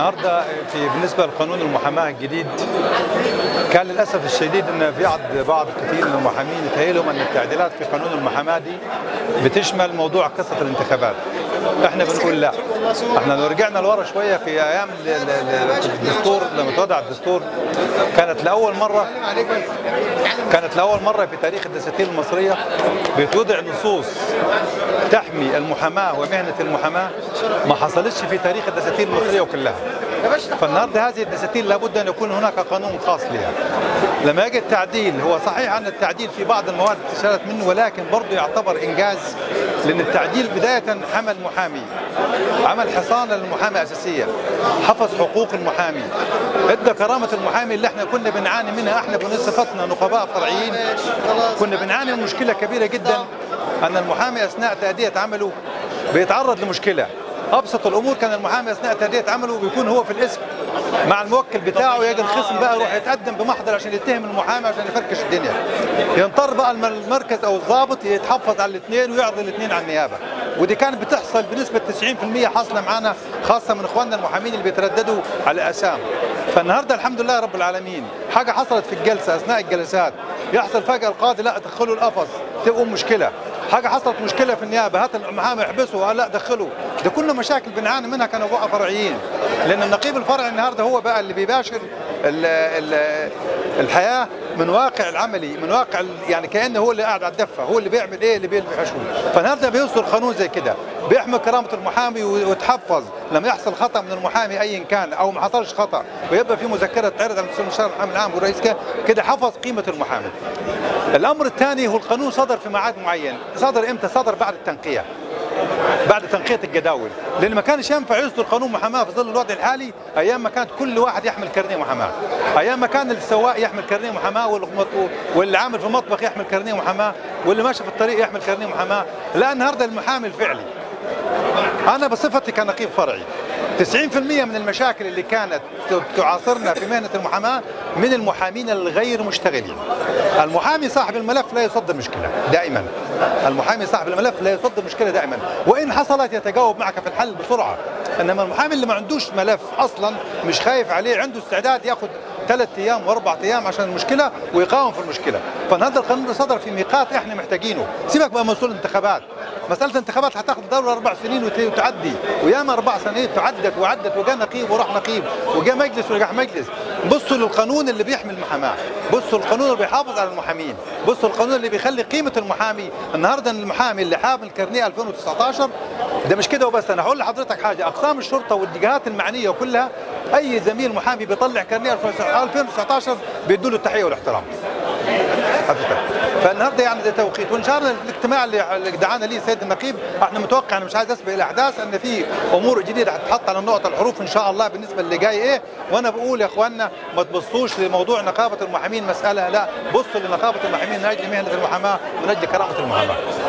النهارده في بالنسبه لقانون المحاماه الجديد كان للاسف الشديد ان في بعض بعض كثير من المحامين يتهيألهم ان التعديلات في قانون المحاماه دي بتشمل موضوع قصه الانتخابات احنا بنقول لا احنا لو رجعنا لورا شويه في ايام ال- ال- ال- الدستور لما توضع الدستور كانت لاول مره كانت لاول مره في تاريخ الدساتير المصريه بتوضع نصوص تحمي المحاماه ومهنه المحاماه ما حصلتش في تاريخ الدساتير المصريه كلها فالنهارده هذه الدساتير لابد ان يكون هناك قانون خاص لها لما يجي التعديل هو صحيح ان التعديل في بعض المواد استشارت منه ولكن برضه يعتبر انجاز لان التعديل بدايه حمل محامي عمل حصانه للمحامي اساسيه حفظ حقوق المحامي ادى كرامه المحامي اللي احنا كنا بنعاني منها احنا بصفتنا نقباء فرعيين كنا بنعاني من مشكله كبيره جدا ان المحامي اثناء تاديه عمله بيتعرض لمشكله ابسط الامور كان المحامي اثناء تاديه عمله بيكون هو في الاسم مع الموكل بتاعه يجي الخصم بقى يروح يتقدم بمحضر عشان يتهم المحامي عشان يفركش الدنيا يضطر بقى الم- المركز او الضابط يتحفظ على الاثنين ويعرض الاثنين على النيابه ودي كانت بتحصل بنسبه 90% حاصله معانا خاصه من اخواننا المحامين اللي بيترددوا على الاسام فالنهارده الحمد لله رب العالمين حاجه حصلت في الجلسه اثناء الجلسات يحصل فجاه القاضي لا دخلوا القفص تقوم مشكله حاجه حصلت مشكله في النيابه هات المحامي احبسه قال لا دخله ده كله مشاكل بنعاني منها كانوا بقى فرعيين لان النقيب الفرعي النهارده هو بقى اللي بيباشر ال ال الحياه من واقع العملي من واقع ال- يعني كانه هو اللي قاعد على الدفه هو اللي بيعمل ايه اللي بيلبي حشوه فالنهارده بيصدر قانون زي كده بيحمي كرامه المحامي و- ويتحفظ لما يحصل خطا من المحامي ايا كان او ما حصلش خطا ويبقى في مذكره تعرض على المستشار المحامي العام والرئيس كده- كده حفظ قيمه المحامي الامر الثاني هو القانون صدر في ميعاد معين صدر امتى صدر بعد التنقيه بعد تنقية الجداول لأن ما كانش ينفع يصدر قانون محاماة في ظل الوضع الحالي أيام ما كانت كل واحد يحمل كارنيه محاماة أيام ما كان السواق يحمل كارنيه محاماة والمط- واللي عامل في المطبخ يحمل كارنيه محاماة واللي ماشي في الطريق يحمل كارنيه محاماة لا النهاردة المحامي الفعلي أنا بصفتي كنقيب فرعي 90% من المشاكل اللي كانت ت- تعاصرنا في مهنة المحاماة من المحامين الغير مشتغلين المحامي صاحب الملف لا يصدر مشكلة دائما المحامي صاحب الملف لا يصدر مشكلة دائما وإن حصلت يتجاوب معك في الحل بسرعة إنما المحامي اللي ما عندوش ملف أصلا مش خايف عليه عنده استعداد ياخد ثلاث ايام واربع ايام عشان المشكله ويقاوم في المشكله فهذا القانون ده صدر في ميقات احنا محتاجينه سيبك بقى من مسؤول الانتخابات مساله الانتخابات هتاخد دوره اربع سنين وت- وتعدي وياما اربع سنين تعدت وعدت وجا نقيب وراح نقيب وجا مجلس ورجع مجلس بصوا للقانون اللي بيحمي المحاماه بصوا للقانون اللي بيحافظ على المحامين بصوا للقانون اللي بيخلي قيمه المحامي النهارده المحامي اللي حامل كارنيه 2019 ده مش كده وبس انا هقول لحضرتك حاجه اقسام الشرطه والجهات المعنيه كلها اي زميل محامي بيطلع كارنيه 2019 بيدوا له التحيه والاحترام حضرتك فالنهارده يعني ده توقيت وان شاء الله الاجتماع اللي اللي دعانا ليه السيد النقيب احنا متوقع انا مش عايز اسبق الاحداث ان في امور جديده هتتحط على النقط الحروف ان شاء الله بالنسبه اللي جاي ايه وانا بقول يا اخواننا ما تبصوش لموضوع نقابه المحامين مساله لا بصوا لنقابه المحامين من اجل مهنه المحاماه من اجل كرامه المحاماه